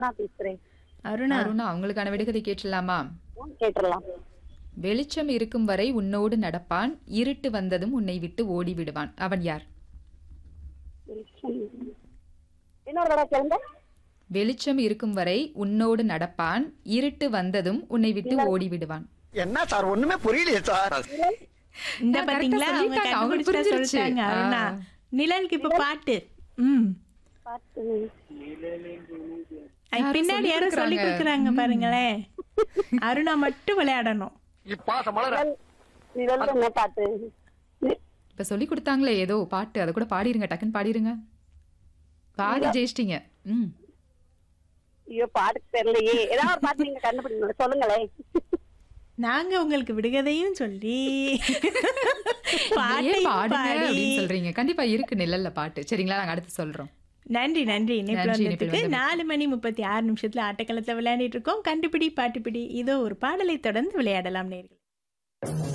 நான் பேசுறேன் அருணா அருணா அவங்களுக்கான விடுகதை கேட்டுடலாமா கேட்டுடலாம் வெளிச்சம் இருக்கும் வரை உன்னோடு நடப்பான் இருட்டு வந்ததும் உன்னை விட்டு ஓடி விடுவான் அவன் யார் இன்னொரு தடவை கேளுங்க வெளிச்சம் இருக்கும் வரை உன்னோடு நடப்பான் இருட்டு வந்ததும் உன்னை விட்டு ஓடி விடுவான் என்ன சார் ஒண்ணுமே புரியலையே சார் இந்த நான் பாத்தீங்களா correct ஆ அவங்க சொல்லிட்டாங்க, அவங்களுக்கு கண்டுபிடிச்சா புரிஞ்சிருச்சு. சொல்லிட்டாங்க அருணா ஆ. நிழலுக்கு இப்ப பாட்டு ம் பார்த்து அது யாரோ பின்னாடி சொல்லி யாரோ சொல்லி கொடுக்குறாங்க. கொடுக்குறாங்க பாருங்களேன் அருணா மட்டும் விளையாடணும் பாச மலர நீ வந்து என்ன பாட்டு நீ- இப்ப சொல்லி கொடுத்தாங்களே ஏதோ பாட்டு அதை கூட பாடிருங்க டக்குன்னு பாடிருங்க பாடி ஜெயிச்சிட்டீங்க ம் ஐயோ பாட்டு தெரியலையே ஏதாவது ஒரு பாட்டு நீங்க கண்டுபிடிக்கணும் சொல்லுங்களேன் நாங்க உங்களுக்கு விடுகதையும் சொல்லி ஏன் பாட்டையும் பாடுங்க பாடி அப்படின்னு சொல்றீங்க கண்டிப்பா இருக்கு நிழல்ல பாட்டு சரிங்களா நாங்க அடுத்து சொல்றோம் நன்றி நன்றி இணைப்பில் நன்றி, வந்ததுக்கு இணைப்பில் வந்ததுக்கு. நாலு மணி முப்பத்தி ஆறு நிமிஷத்துல ஆட்டக்களத்துல விளையாடிட்டு இருக்கோம் கண்டுபிடி பாட்டுப்பிடி இதோ ஒரு பாடலை தொடர்ந்து விளையாடலாம் நேர்கள்